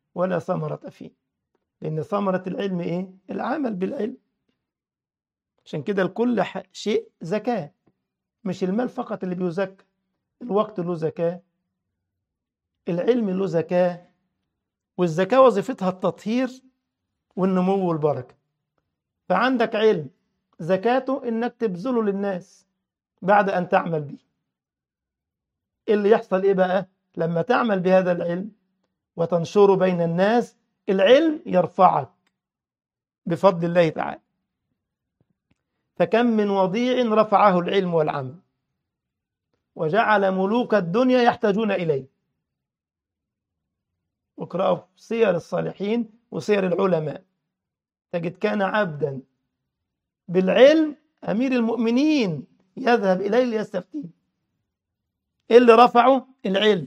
ولا ثمرة فيه لأن ثمرة العلم إيه؟ العمل بالعلم عشان كده لكل شيء زكاة مش المال فقط اللي بيزكى الوقت له زكاة العلم له زكاة والزكاة وظيفتها التطهير والنمو والبركة فعندك علم زكاته إنك تبذله للناس بعد أن تعمل به اللي يحصل إيه بقى لما تعمل بهذا العلم وتنشره بين الناس العلم يرفعك بفضل الله تعالى فكم من وضيع رفعه العلم والعمل وجعل ملوك الدنيا يحتاجون إليه واقرأوا سير الصالحين وسير العلماء تجد كان عبدا بالعلم أمير المؤمنين يذهب إليه ليستفتيه إيه اللي رفعه العلم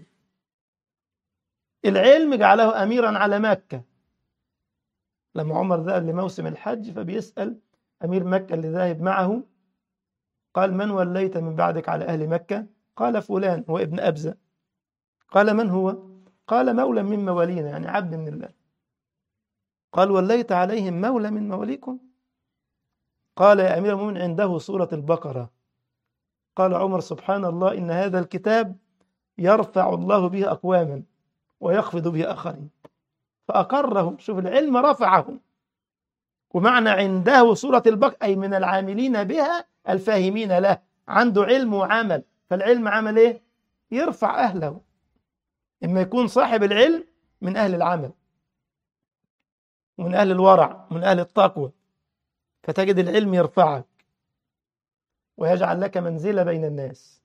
العلم جعله أميرا على مكة لما عمر ذهب لموسم الحج فبيسأل أمير مكة اللي ذاهب معه قال من وليت من بعدك على أهل مكة قال فلان هو ابن أبزة قال من هو قال مولى من موالينا يعني عبد من الله قال وليت عليهم مولى من مواليكم قال يا أمير المؤمنين عنده سورة البقرة قال عمر سبحان الله إن هذا الكتاب يرفع الله به أقواما ويخفض به آخرين فأقرهم شوف العلم رفعهم ومعنى عنده سورة البقرة أي من العاملين بها الفاهمين له عنده علم وعمل فالعلم عمل إيه؟ يرفع أهله إما يكون صاحب العلم من أهل العمل ومن أهل الورع ومن أهل التقوى فتجد العلم يرفعك ويجعل لك منزلة بين الناس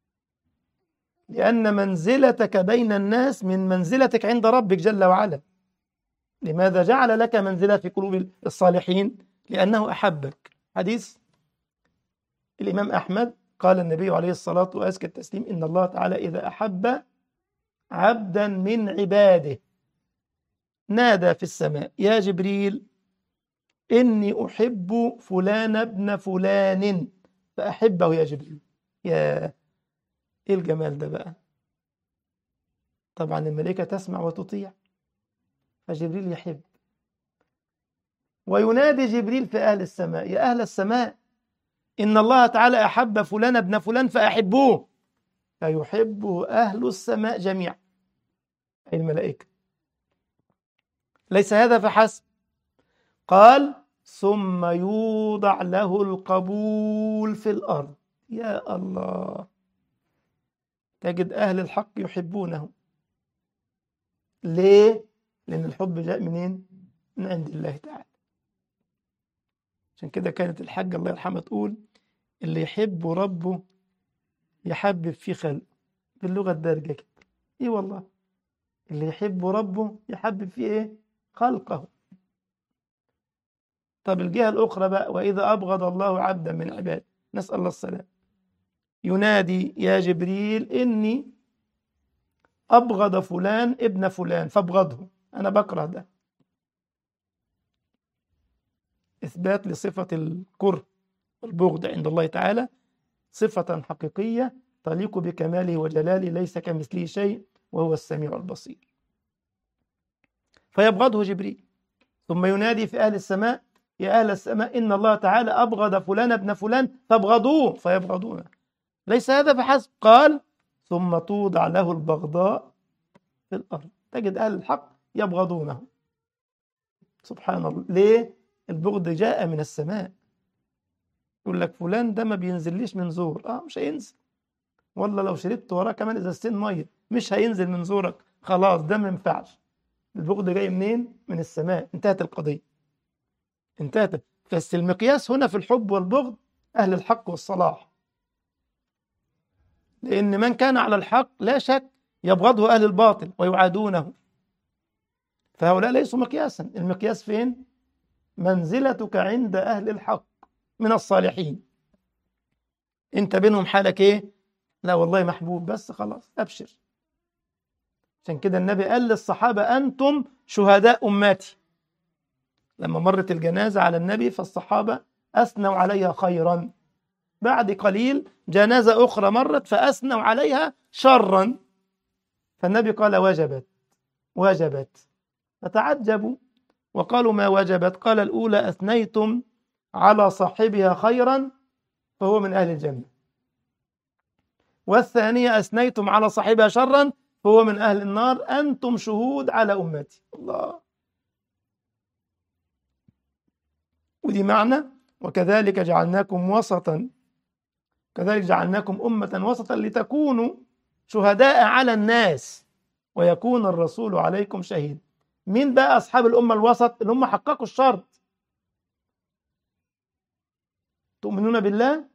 لأن منزلتك بين الناس من منزلتك عند ربك جل وعلا لماذا جعل لك منزلة في قلوب الصالحين لأنه أحبك حديث الإمام أحمد قال النبي عليه الصلاة وأزكى التسليم إن الله تعالى إذا أحب عبدا من عباده نادى في السماء يا جبريل إني أحب فلان ابن فلان فأحبه يا جبريل يا إيه الجمال ده بقى طبعا الملائكة تسمع وتطيع فجبريل يحب وينادي جبريل في أهل السماء يا أهل السماء إن الله تعالى أحب فلان ابن فلان فأحبوه فيحبه أهل السماء جميعا أي الملائكة ليس هذا فحسب قال ثم يوضع له القبول في الأرض يا الله تجد أهل الحق يحبونه ليه؟ لأن الحب جاء منين؟ من عند الله تعالى عشان كده كانت الحاجة الله يرحمها تقول اللي يحب ربه يحبب في خلقه باللغة الدارجة كده إيه والله اللي يحب ربه يحبب في إيه؟ خلقه طب الجهة الأخرى بقى وإذا أبغض الله عبدا من عباده نسأل الله السلام ينادي يا جبريل إني أبغض فلان ابن فلان فابغضه أنا بكره ده إثبات لصفة الكره والبغض عند الله تعالى صفة حقيقية تليق بكماله وجلاله ليس كمثله شيء وهو السميع البصير فيبغضه جبريل ثم ينادي في أهل السماء يا أهل السماء إن الله تعالى أبغض فلان ابن فلان فابغضوه فيبغضونه ليس هذا فحسب قال ثم توضع له البغضاء في الأرض تجد أهل الحق يبغضونه سبحان الله ليه البغض جاء من السماء يقول لك فلان ده ما بينزليش من زور اه مش هينزل والله لو شربت وراه كمان ازازتين ميه مش هينزل من زورك خلاص ده ما ينفعش البغض جاي منين من السماء انتهت القضيه انتهت بس المقياس هنا في الحب والبغض اهل الحق والصلاح لان من كان على الحق لا شك يبغضه اهل الباطل ويعادونه فهؤلاء ليسوا مقياسا المقياس فين منزلتك عند اهل الحق من الصالحين انت بينهم حالك ايه لا والله محبوب بس خلاص ابشر عشان كده النبي قال للصحابه انتم شهداء امتي لما مرت الجنازه على النبي فالصحابه اثنوا عليها خيرا بعد قليل جنازه اخرى مرت فاثنوا عليها شرا فالنبي قال وجبت وجبت فتعجبوا وقالوا ما وجبت قال الأولى أثنيتم على صاحبها خيرا فهو من أهل الجنة والثانية أثنيتم على صاحبها شرا فهو من أهل النار أنتم شهود على أمتي الله ودي معنى وكذلك جعلناكم وسطا كذلك جعلناكم أمة وسطا لتكونوا شهداء على الناس ويكون الرسول عليكم شهيد مين بقى أصحاب الأمة الوسط اللي هم حققوا الشرط تؤمنون بالله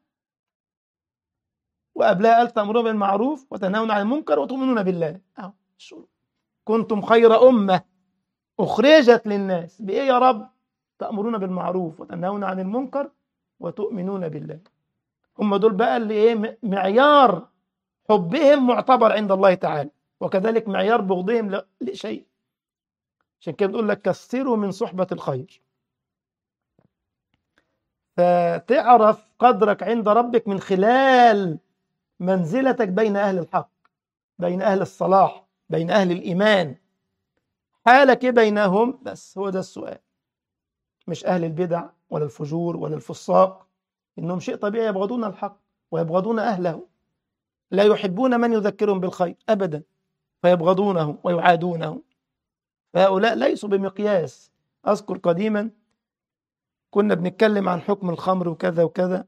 وقبلها قال تأمرون بالمعروف وتنهون عن المنكر وتؤمنون بالله أهو كنتم خير أمة أخرجت للناس بإيه يا رب تأمرون بالمعروف وتنهون عن المنكر وتؤمنون بالله هم دول بقى اللي إيه معيار حبهم معتبر عند الله تعالى وكذلك معيار بغضهم لشيء عشان كده بنقول لك كثروا من صحبة الخير فتعرف قدرك عند ربك من خلال منزلتك بين أهل الحق بين أهل الصلاح بين أهل الإيمان حالك إيه بينهم بس هو ده السؤال مش أهل البدع ولا الفجور ولا الفساق إنهم شيء طبيعي يبغضون الحق ويبغضون أهله لا يحبون من يذكرهم بالخير أبدا فيبغضونه ويعادونه فهؤلاء ليسوا بمقياس أذكر قديما كنا بنتكلم عن حكم الخمر وكذا وكذا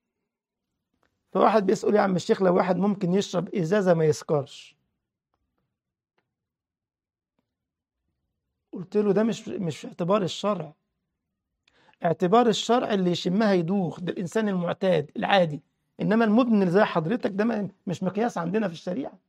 فواحد بيسأل يا عم الشيخ لو واحد ممكن يشرب إزازة ما يسكرش قلت له ده مش مش في اعتبار الشرع اعتبار الشرع اللي يشمها يدوخ ده الإنسان المعتاد العادي إنما المدمن اللي زي حضرتك ده مش مقياس عندنا في الشريعة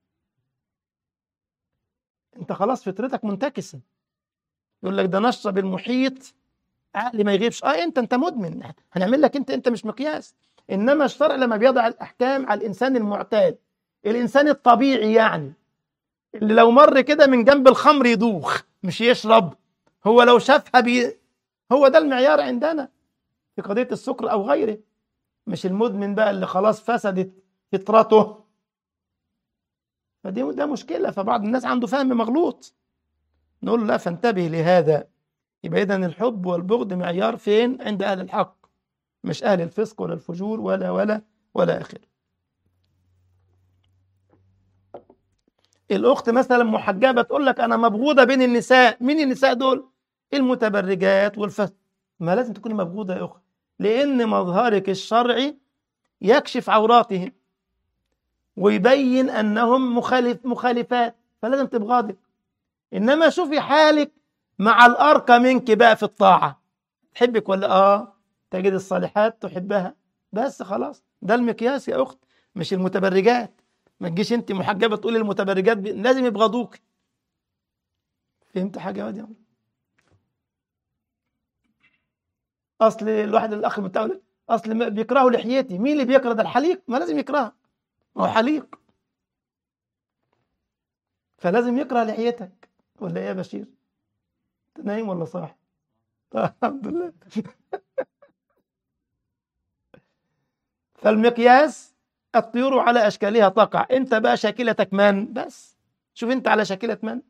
انت خلاص فطرتك منتكسه يقول لك ده نشرب المحيط عقلي ما يغيبش اه انت انت مدمن هنعمل لك انت انت مش مقياس انما الشرع لما بيضع الاحكام على الانسان المعتاد الانسان الطبيعي يعني اللي لو مر كده من جنب الخمر يدوخ مش يشرب هو لو شافها بي هو ده المعيار عندنا في قضيه السكر او غيره مش المدمن بقى اللي خلاص فسدت فطرته فدي ده مشكلة فبعض الناس عنده فهم مغلوط نقول له لا فانتبه لهذا يبقى إذا الحب والبغض معيار فين عند أهل الحق مش أهل الفسق ولا الفجور ولا ولا ولا آخر الأخت مثلا محجبة تقول لك أنا مبغوضة بين النساء مين النساء دول المتبرجات والفسق ما لازم تكوني مبغوضة يا أخت لأن مظهرك الشرعي يكشف عوراتهم ويبين انهم مخالف مخالفات فلازم تبغضك انما شوفي حالك مع الارقى منك بقى في الطاعه تحبك ولا اه تجد الصالحات تحبها بس خلاص ده المقياس يا اخت مش المتبرجات ما تجيش انت محجبه تقولي المتبرجات بي... لازم يبغضوك فهمت حاجه يا واد اصل الواحد الاخ بتاعه اصل بيكرهوا لحيتي مين اللي بيكره ده الحليق ما لازم يكرهها هو حليق فلازم يكره لحيتك ولا ايه يا بشير انت نايم ولا صاحي الحمد لله فالمقياس الطيور على اشكالها تقع انت بقى شاكلتك من بس شوف انت على شاكله من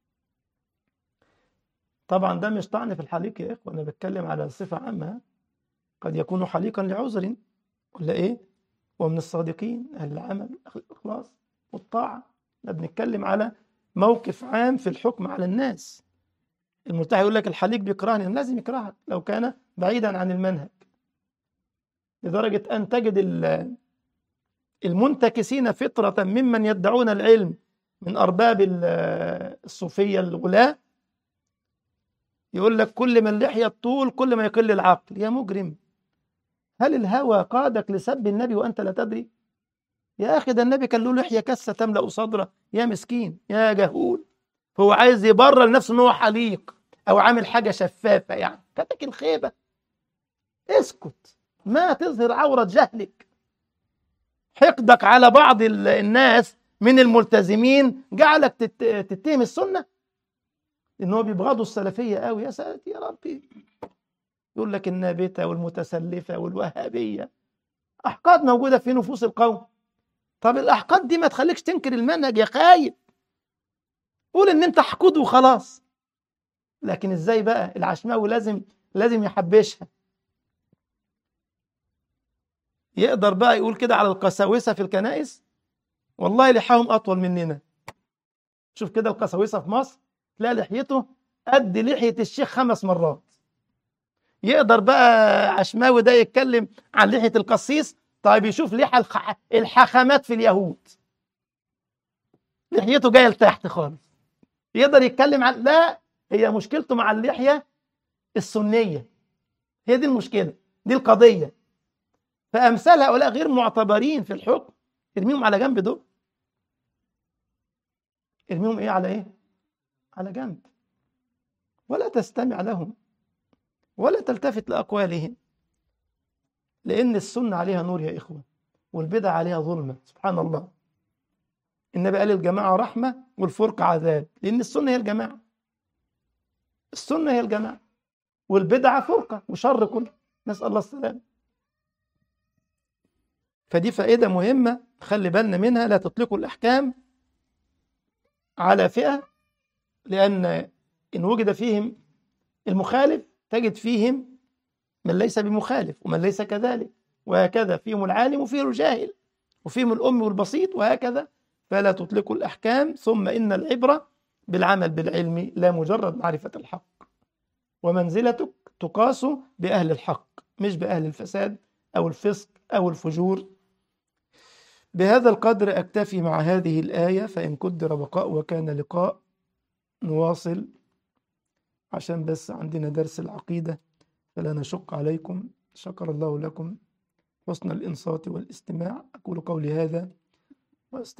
طبعا ده مش طعن في الحليق يا اخوه انا بتكلم على صفه عامه قد يكون حليقا لعذر ولا ايه ومن الصادقين أهل العمل الإخلاص والطاعة بنتكلم على موقف عام في الحكم على الناس المرتاح يقول لك الحليق بيكرهني لازم يكرهك لو كان بعيدا عن المنهج لدرجة أن تجد المنتكسين فطرة ممن يدعون العلم من أرباب الصوفية الغلاة يقول لك كل ما اللحية الطول كل ما يقل العقل يا مجرم هل الهوى قادك لسب النبي وأنت لا تدري يا أخي ده النبي كان له لحية كسة تملأ صدره يا مسكين يا جهول هو عايز يبرر لنفسه ان هو حليق او عامل حاجه شفافه يعني كتك الخيبه اسكت ما تظهر عوره جهلك حقدك على بعض الناس من الملتزمين جعلك تتهم السنه ان هو بيبغضوا السلفيه قوي يا ساتر يا ربي يقول لك النابته والمتسلفه والوهابيه احقاد موجوده في نفوس القوم طب الاحقاد دي ما تخليكش تنكر المنهج يا خايب قول ان انت حقود وخلاص لكن ازاي بقى العشماوي لازم لازم يحبشها يقدر بقى يقول كده على القساوسة في الكنائس والله لحاهم أطول مننا شوف كده القساوسة في مصر تلاقي لحيته قد لحية الشيخ خمس مرات يقدر بقى عشماوي ده يتكلم عن لحية القسيس طيب يشوف لحى الخ- الحاخامات في اليهود لحيته جاية لتحت خالص يقدر يتكلم عن لا هي مشكلته مع اللحية السنية هي دي المشكلة دي القضية فأمثال هؤلاء غير معتبرين في الحكم ارميهم على جنب دول ارميهم ايه على ايه على جنب ولا تستمع لهم ولا تلتفت لأقوالهم لأن السنة عليها نور يا إخوة والبدع عليها ظلمة سبحان الله النبي قال الجماعة رحمة والفرقة عذاب لأن السنة هي الجماعة السنة هي الجماعة والبدعة فرقة وشر كله نسأل الله السلامة فدي فائدة مهمة خلي بالنا منها لا تطلقوا الأحكام على فئة لأن إن وجد فيهم المخالف تجد فيهم من ليس بمخالف ومن ليس كذلك وهكذا فيهم العالم وفيهم الجاهل وفيهم الأم والبسيط وهكذا فلا تطلقوا الأحكام ثم إن العبرة بالعمل بالعلم لا مجرد معرفة الحق ومنزلتك تقاس بأهل الحق مش بأهل الفساد أو الفسق أو الفجور بهذا القدر أكتفي مع هذه الآية فإن قدر بقاء وكان لقاء نواصل عشان بس عندنا درس العقيدة فلا نشق عليكم شكر الله لكم حسن الإنصات والاستماع أقول قولي هذا وأستغفر